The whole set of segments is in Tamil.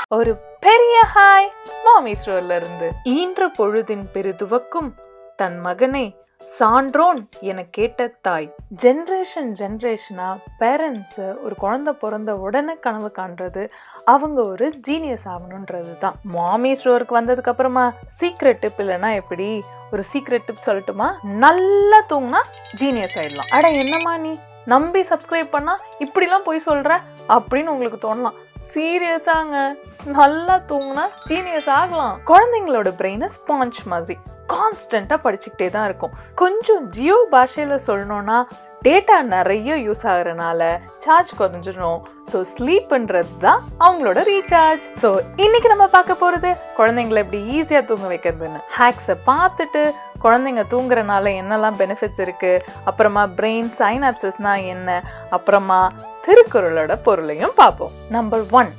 ஒரு பெரிய ஹாய் மாமி ஸ்டோர்ல இருந்து ஈன்ற பொழுதின் பெருதுவக்கும் தன் மகனை சான்றோன் என கேட்ட தாய் ஜென்ரேஷன் ஜென்ரேஷனா பேரண்ட்ஸ் ஒரு குழந்தை பிறந்த உடனே கனவு காண்றது அவங்க ஒரு ஜீனியஸ் ஆகணுன்றது தான் மாமி ஸ்டோருக்கு வந்ததுக்கு அப்புறமா சீக்ரெட் டிப் இல்லைன்னா எப்படி ஒரு சீக்ரெட் டிப் சொல்லட்டுமா நல்லா தூங்கினா ஜீனியஸ் ஆயிடலாம் அட என்னம்மா நீ நம்பி சப்ஸ்கிரைப் பண்ணா இப்படிலாம் போய் சொல்ற அப்படின்னு உங்களுக்கு தோணலாம் சீரியஸாங்க நல்லா தூங்கினா ஜீனியஸ் ஆகலாம் குழந்தைங்களோட பிரெயின் ஸ்பாஞ்ச் மாதிரி கான்ஸ்டண்ட்டாக படிச்சுக்கிட்டே தான் இருக்கும் கொஞ்சம் ஜியோ பாஷையில் சொல்லணும்னா டேட்டா நிறைய யூஸ் ஆகுறனால சார்ஜ் குறைஞ்சிடும் ஸோ ஸ்லீப்ன்றது தான் அவங்களோட ரீசார்ஜ் ஸோ இன்னைக்கு நம்ம பார்க்க போகிறது குழந்தைங்களை எப்படி ஈஸியாக தூங்க வைக்கிறதுன்னு ஹேக்ஸை பார்த்துட்டு குழந்தைங்க தூங்குறனால என்னெல்லாம் பெனிஃபிட்ஸ் இருக்குது அப்புறமா பிரெயின் சைனாப்சஸ்னா என்ன அப்புறமா திருக்குறளோட பொருளையும் பார்ப்போம் number one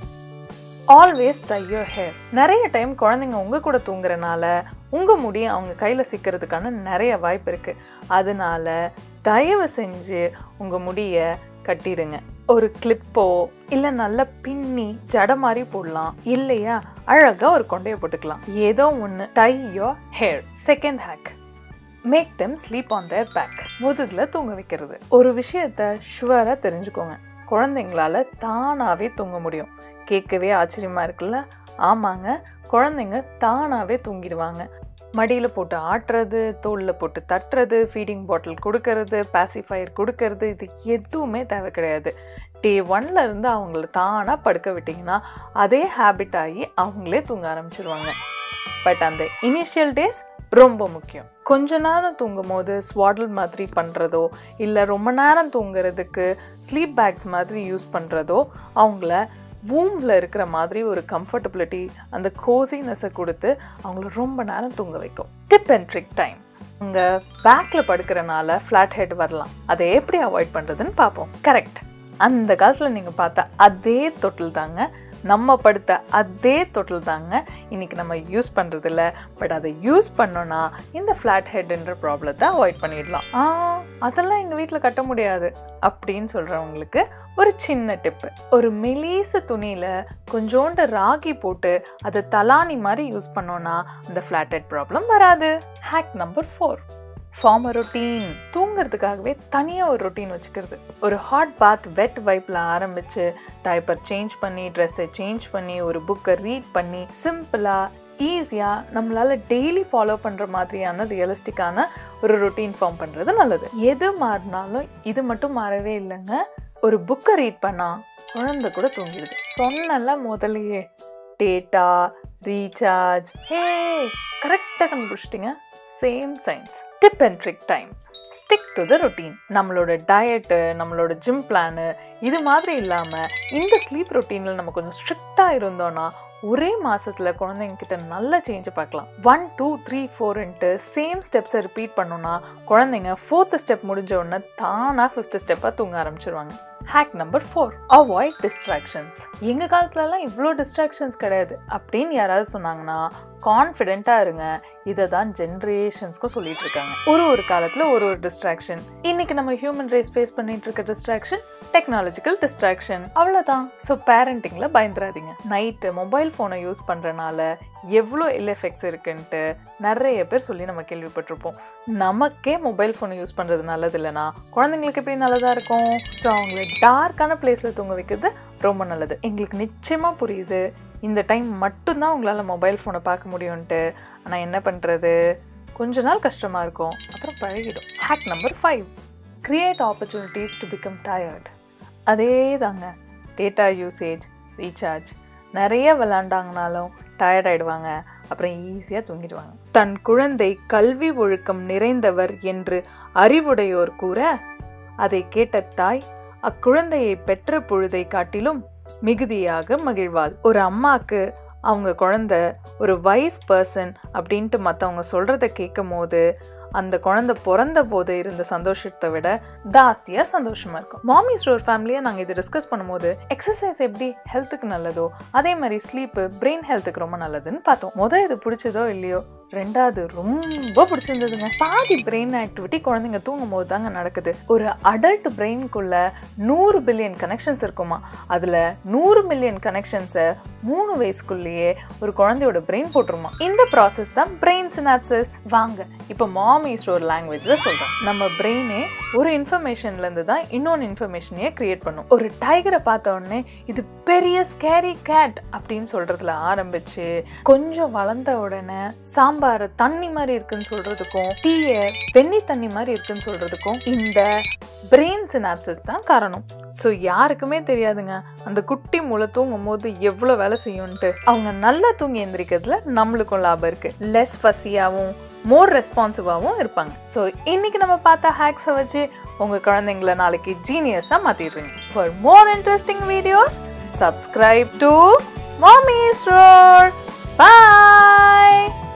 always tie your hair நிறைய டைம் குழந்தைங்க உங்கள் கூட தூங்குறனால உங்கள் முடி அவங்க கையில் சிக்கிறதுக்கான நிறைய வாய்ப்பு இருக்குது அதனால தயவு செஞ்சு உங்கள் முடியை கட்டிடுங்க ஒரு கிளிப்போ இல்லை நல்லா பின்னி ஜட மாதிரி போடலாம் இல்லையா அழகாக ஒரு கொண்டையை போட்டுக்கலாம் ஏதோ ஒன்று tie your hair second hack make them sleep on their back முதுகில் தூங்க வைக்கிறது ஒரு விஷயத்த ஷுவராக தெரிஞ்சுக்கோங்க குழந்தைங்களால தானாகவே தூங்க முடியும் கேட்கவே ஆச்சரியமா இருக்குல்ல ஆமாங்க குழந்தைங்க தானாகவே தூங்கிடுவாங்க மடியில் போட்டு ஆட்டுறது தோளில் போட்டு தட்டுறது ஃபீடிங் பாட்டில் கொடுக்கறது பாசிஃபயர் கொடுக்கறது இது எதுவுமே தேவை கிடையாது டே ஒன்ல இருந்து அவங்கள தானாக படுக்க விட்டிங்கன்னா அதே ஹேபிட் ஆகி அவங்களே தூங்க ஆரம்பிச்சிருவாங்க பட் அந்த இனிஷியல் டேஸ் ரொம்ப முக்கியம் கொஞ்ச நேரம் தூங்கும் போது ஸ்வாடல் மாதிரி பண்ணுறதோ இல்லை ரொம்ப நேரம் தூங்குறதுக்கு ஸ்லீப் பேக்ஸ் மாதிரி யூஸ் பண்ணுறதோ அவங்கள வூமில் இருக்கிற மாதிரி ஒரு கம்ஃபர்டபிலிட்டி அந்த கோசினஸை கொடுத்து அவங்கள ரொம்ப நேரம் தூங்க வைக்கும் டிப் அண்ட் ட்ரிக் டைம் உங்கள் பேக்கில் படுக்கிறனால ஃப்ளாட் ஹெட் வரலாம் அதை எப்படி அவாய்ட் பண்ணுறதுன்னு பார்ப்போம் கரெக்ட் அந்த காலத்தில் நீங்கள் பார்த்தா அதே தொட்டில் தாங்க நம்ம படுத்த அதே தொட்டில் தாங்க இன்னைக்கு நம்ம யூஸ் பண்ணுறதில்ல பட் அதை யூஸ் பண்ணோன்னா இந்த ஃப்ளாட் ஹெட்ன்ற ப்ராப்ளத்தை அவாய்ட் பண்ணிடலாம் ஆ அதெல்லாம் எங்கள் வீட்டில் கட்ட முடியாது அப்படின்னு சொல்கிறவங்களுக்கு ஒரு சின்ன டிப்பு ஒரு மெலீச துணியில் கொஞ்சோண்டு ராகி போட்டு அதை தலானி மாதிரி யூஸ் பண்ணோன்னா அந்த ஃப்ளாட் ஹெட் ப்ராப்ளம் வராது hack number four form a routine தூங்குறதுக்காகவே தனியாக ஒரு ரொட்டீன் வச்சுக்கிறது ஒரு ஹாட் பாத் வெட் வைப்பில் ஆரம்பித்து டைப்பர் சேஞ்ச் பண்ணி ட்ரெஸ்ஸை சேஞ்ச் பண்ணி ஒரு புக்கை ரீட் பண்ணி சிம்பிளாக ஈஸியாக நம்மளால் டெய்லி ஃபாலோ பண்ணுற மாதிரியான ரியலிஸ்டிக்கான ஒரு ரொட்டீன் ஃபார்ம் பண்ணுறது நல்லது எது மாறினாலும் இது மட்டும் மாறவே இல்லைங்க ஒரு புக்கை ரீட் பண்ணால் குழந்தை கூட தூங்கிடுது சொன்னல முதலையே டேட்டா ரீசார்ஜ் ஹே கரெக்டாக கண்டுபிடிச்சிட்டிங்க same science tip and trick time stick to the routine நம்மளோட டயட்டு நம்மளோட ஜிம் பிளானு இது மாதிரி இல்லாமல் இந்த ஸ்லீப் ரொட்டீனில் நம்ம கொஞ்சம் ஸ்ட்ரிக்டாக இருந்தோன்னா ஒரே மாசத்துல குழந்தைங்க கிட்ட நல்ல சேஞ்சை பார்க்கலாம் ஒன் டூ த்ரீ ஃபோர்ன்ட்டு சேம் ஸ்டெப்ஸை ரிப்பீட் பண்ணோன்னா குழந்தைங்க ஃபோர்த்து ஸ்டெப் முடிஞ்ச உடனே தானாக ஃபிஃப்த் ஸ்டெப்பாக தூங்க ஆரம்பிச்சிருவாங்க hack number four avoid distractions எங்கள் காலத்துலலாம் இவ்வளோ டிஸ்ட்ராக்ஷன்ஸ் கிடையாது அப்படின்னு யாராவது சொன்னாங்கன்னா கான்ஃபிடென்ட்டாக இருங்க இதை தான் ஜென்ரேஷன்ஸ்க்கும் சொல்லிட்டு இருக்காங்க ஒரு ஒரு காலத்தில் ஒரு ஒரு டிஸ்ட்ராக்ஷன் இன்னைக்கு நம்ம ஹியூமன் ரேஸ் ஃபேஸ் பண்ணிட்டு இருக்க டிஸ்ட்ராக்ஷன் டெக்னாலஜிக்கல் டிஸ்ட்ராக்ஷன் அவ்வளோதான் ஸோ பேரண்டிங்கில் பயந்துடாதீங்க நைட்டு மொபைல் ஃபோனை யூஸ் பண்ணுறனால எவ்வளோ இல் எஃபெக்ட்ஸ் இருக்குன்ட்டு நிறைய பேர் சொல்லி நம்ம கேள்விப்பட்டிருப்போம் நமக்கே மொபைல் ஃபோனை யூஸ் பண்ணுறது நல்லது இல்லைனா குழந்தைங்களுக்கு எப்படி நல்லதாக இருக்கும் ஸோ அவங்கள டார்க்கான பிளேஸில் தூங்க வைக்கிறது ரொம்ப நல்லது எங்களுக்கு நிச்சயமாக புரியுது இந்த டைம் மட்டும்தான் உங்களால் மொபைல் ஃபோனை பார்க்க முடியும்ன்ட்டு ஆனால் என்ன பண்ணுறது கொஞ்ச நாள் கஷ்டமாக இருக்கும் அப்புறம் பழகிடும் hack number five create opportunities to become tired அதே தாங்க டேட்டா யூசேஜ் ரீசார்ஜ் நிறைய விளாண்டாங்கனாலும் டயர்ட் ஆயிடுவாங்க அப்புறம் ஈஸியாக தூங்கிடுவாங்க தன் குழந்தை கல்வி ஒழுக்கம் நிறைந்தவர் என்று அறிவுடையோர் கூற அதை கேட்ட தாய் அக்குழந்தையை பெற்ற பொழுதை காட்டிலும் மிகுதியாக மகிழ்வாள் ஒரு அம்மாக்கு அவங்க குழந்தை ஒரு வைஸ் பர்சன் அப்படின்ட்டு மற்றவங்க சொல்கிறத கேட்கும் போது அந்த குழந்தை பிறந்த போது இருந்த சந்தோஷத்தை விட ஜாஸ்தியாக சந்தோஷமாக இருக்கும் மாமி ஸ்டோர் ஃபேமிலியை நாங்கள் இது டிஸ்கஸ் பண்ணும்போது எக்ஸசைஸ் எப்படி ஹெல்த்துக்கு நல்லதோ அதே மாதிரி ஸ்லீப்பு பிரெயின் ஹெல்த்துக்கு ரொம்ப நல்லதுன்னு பார்த்தோம் முதல் இது பிடிச்சதோ இல்லையோ ரெண்டாவது ரொம்ப பிடிச்சிருந்ததுங்க பாதி பிரெயின் ஆக்டிவிட்டி குழந்தைங்க தூங்கும் போது தாங்க நடக்குது ஒரு அடல்ட் பிரெயின்குள்ள நூறு பில்லியன் கனெக்ஷன்ஸ் இருக்குமா அதுல நூறு மில்லியன் கனெக்ஷன்ஸை மூணு வயசுக்குள்ளேயே ஒரு குழந்தையோட பிரெயின் போட்டுருமா இந்த ப்ராசஸ் தான் பிரெயின் சினாப்சஸ் வாங்க இப்போ மாமி ஸ்டோர் லாங்குவேஜ்ல சொல்றேன் நம்ம பிரெயினே ஒரு இன்ஃபர்மேஷன்ல இருந்து தான் இன்னொன்று இன்ஃபர்மேஷனையே கிரியேட் பண்ணும் ஒரு டைகரை பார்த்த உடனே இது பெரிய ஸ்கேரி கேட் அப்படின்னு சொல்றதுல ஆரம்பிச்சு கொஞ்சம் வளர்ந்த உடனே சாம்பார் தண்ணி மாதிரி இருக்குன்னு சொல்றதுக்கும் டீய வெண்ணி தண்ணி மாதிரி இருக்குன்னு சொல்றதுக்கும் இந்த பிரெயின் சினாப்சஸ் தான் காரணம் ஸோ யாருக்குமே தெரியாதுங்க அந்த குட்டி மூளை தூங்கும் போது எவ்வளோ வேலை செய்யும்ன்ட்டு அவங்க நல்லா தூங்கி எந்திரிக்கிறதுல நம்மளுக்கும் லாபம் இருக்கு லெஸ் ஃபசியாகவும் மோர் ரெஸ்பான்சிவாகவும் இருப்பாங்க ஸோ இன்னைக்கு நம்ம பார்த்த ஹேக்ஸை வச்சு உங்கள் குழந்தைங்கள நாளைக்கு ஜீனியஸாக மாற்றிடுறீங்க for more interesting videos subscribe to Mami store bye